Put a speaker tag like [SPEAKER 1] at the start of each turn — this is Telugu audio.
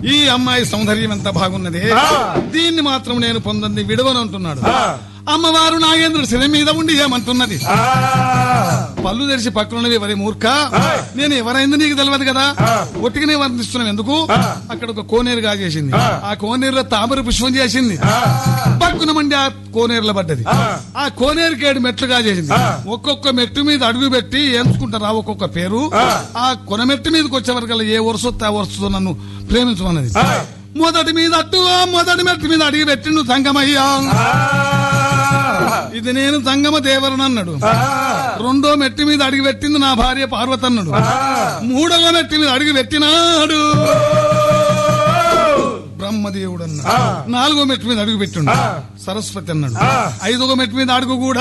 [SPEAKER 1] ఈ అమ్మాయి సౌందర్యం ఎంత బాగున్నది
[SPEAKER 2] ఆ.
[SPEAKER 1] దీన్ని మాత్రం నేను పొందంది విడవనంటున్నాడు
[SPEAKER 2] ఆ.
[SPEAKER 1] అమ్మవారు నాగేంద్ర శిల మీద ఉండి ఏమంటున్నది
[SPEAKER 2] ఆ.
[SPEAKER 1] పళ్ళు తెరిచి పక్కనున్నవి ఎవరి మూర్ఖ
[SPEAKER 2] ఆ.
[SPEAKER 1] నేను ఎవరైంది నీకు తెలియదు కదా
[SPEAKER 2] ఆ.
[SPEAKER 1] ఒట్టిగానే వర్ణిస్తున్నాం ఎందుకు
[SPEAKER 2] ఆ.
[SPEAKER 1] అక్కడ ఒక కోనేరు కాజేసింది
[SPEAKER 2] ఆ.
[SPEAKER 1] ఆ కోనేరులో తామర పుష్పం చేసింది
[SPEAKER 2] ఆ.
[SPEAKER 1] పక్కున మండి ఆ కోనేరులో పడ్డది
[SPEAKER 2] ఆ.
[SPEAKER 1] ఆ కోనేరుకి ఏడు మెట్లు కాజేసింది
[SPEAKER 2] ఆ.
[SPEAKER 1] ఒక్కొక్క మెట్టు మీద అడుగు పెట్టి ఎంచుకుంటారా ఒక్కొక్క పేరు
[SPEAKER 2] ఆ.
[SPEAKER 1] ఆ కొన మెట్టు మీదకి వచ్చే వరకు ఏ వరుస ఆ వరుసతో నన్ను ప్రేమించమన్నది
[SPEAKER 2] ఆ.
[SPEAKER 1] మొదటి మీద అట్టు ఆ మొదటి మెట్టు మీద అడిగి పెట్టిండు సంగమయ్యా
[SPEAKER 2] ఆ.
[SPEAKER 1] ఇది నేను సంగమ దేవరని అన్నాడు
[SPEAKER 2] ఆ.
[SPEAKER 1] రెండో మెట్టు మీద అడిగి పెట్టింది నా భార్య పార్వతి అన్నాడు
[SPEAKER 2] ఆ.
[SPEAKER 1] మూడవ మెట్టు మీద అడిగి పెట్టినాడు బ్రహ్మదేవుడు అన్నాడు
[SPEAKER 2] ఆ.
[SPEAKER 1] నాలుగో మెట్టు మీద అడుగు పెట్టిండు
[SPEAKER 2] ఆ.
[SPEAKER 1] సరస్వతి అన్నాడు
[SPEAKER 2] ఆ.
[SPEAKER 1] ఐదవ మెట్టు మీద అడుగు కూడా